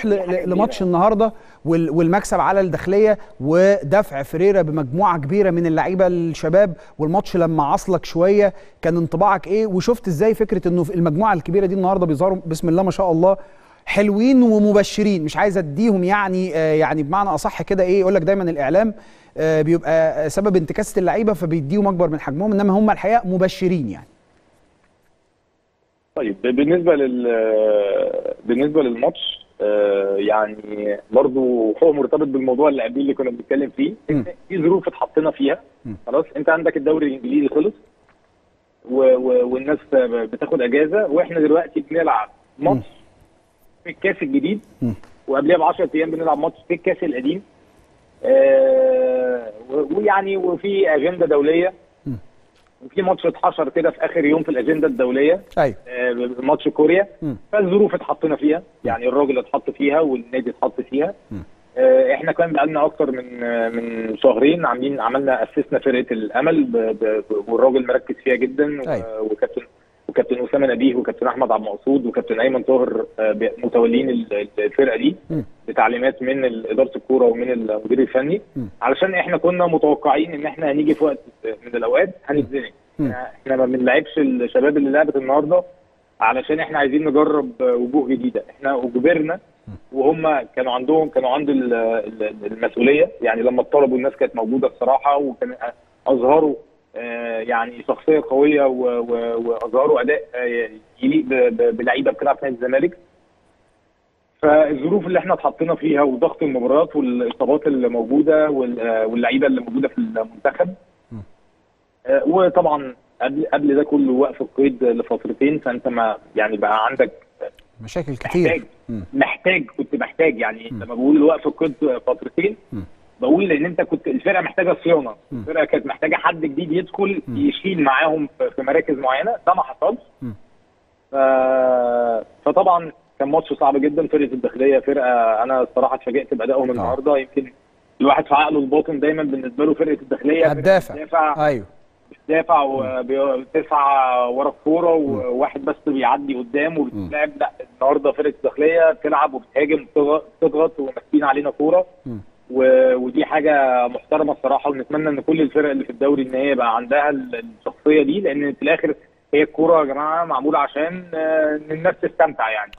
ل- ل- لماتش النهارده وال- والمكسب على الداخليه ودفع فريرة بمجموعه كبيره من اللعيبه الشباب والماتش لما عصلك شويه كان انطباعك ايه وشفت ازاي فكره انه في المجموعه الكبيره دي النهارده بيظهروا بسم الله ما شاء الله حلوين ومبشرين مش عايز اديهم يعني آه يعني بمعنى اصح كده ايه يقول لك دايما الاعلام آه بيبقى سبب انتكاسه اللعيبه فبيديهم اكبر من حجمهم انما هم الحقيقه مبشرين يعني طيب بالنسبه لل بالنسبه للماتش آه، يعني برضو هو مرتبط بالموضوع اللي قبليه اللي كنا بنتكلم فيه م. في ظروف اتحطينا فيها م. خلاص انت عندك الدوري الانجليزي خلص و... و... والناس بتاخد اجازه واحنا دلوقتي بنلعب ماتش في الكاس الجديد م. وقبلها ب 10 ايام بنلعب ماتش في الكاس القديم آه، و- ويعني وفي اجنده دوليه م. وفي ماتش اتحشر كده في اخر يوم في الاجنده الدوليه ايوه آه، ماتش كوريا م. فالظروف اتحطينا فيها يعني الراجل اتحط فيها والنادي اتحط فيها م. آه، احنا كان بقالنا اكتر من آه، من شهرين عاملين عملنا اسسنا فرقه الامل ب- ب- ب- والراجل مركز فيها جدا و- أيوة. وكابتن وكابتن اسامه نبيه وكابتن احمد عبد المقصود وكابتن ايمن طاهر آه، ب- متولين ال- الفرقه دي م. بتعليمات من ال- اداره الكوره ومن المدير الفني م. علشان احنا كنا متوقعين ان احنا هنيجي في وقت من الاوقات هنتزنق م. احنا إحنا ما بنلعبش الشباب اللي لعبت النهارده علشان احنا عايزين نجرب وجوه جديده احنا اجبرنا وهم كانوا عندهم كانوا عند ال- ال- المسؤوليه يعني لما اتطلبوا الناس كانت موجوده الصراحه وكان اظهروا آه، يعني شخصيه قويه و- و- واظهروا اداء آه، يليق ب- ب- بلعيبه بتلعب في نادي الزمالك فالظروف اللي احنا اتحطينا فيها وضغط المباريات والاصابات اللي موجوده وال- آه، واللعيبه اللي موجوده في المنتخب آه، وطبعا قبل قبل ده كله وقف القيد لفترتين فانت ما يعني بقى عندك مشاكل محتاج كتير مم. محتاج كنت محتاج يعني لما بقول وقف القيد فترتين مم. بقول لان انت كنت الفرقه محتاجه صيانه مم. الفرقه كانت محتاجه حد جديد يدخل يشيل معاهم في في مراكز معينه ده ما حصلش مم. ف... فطبعا كان ماتش صعب جدا فرقه الداخليه فرقه انا الصراحه اتفاجئت بادائهم النهارده يمكن الواحد في عقله الباطن دايما بالنسبه له فرقه الداخليه فرقة هتدافع بتدافع ايوه بتدافع وبتسعى ورا الكوره وواحد بس بيعدي قدام وبتلعب لا النهارده فرقه الداخليه بتلعب وبتهاجم وبتضغط- بتضغط وماسكين علينا كوره مم. و- ودي حاجه محترمه الصراحه ونتمنى ان كل الفرق اللي في الدوري ان هي يبقى عندها ال- الشخصيه دي لان في الاخر هي الكوره يا جماعه معموله عشان آه، ان الناس تستمتع يعني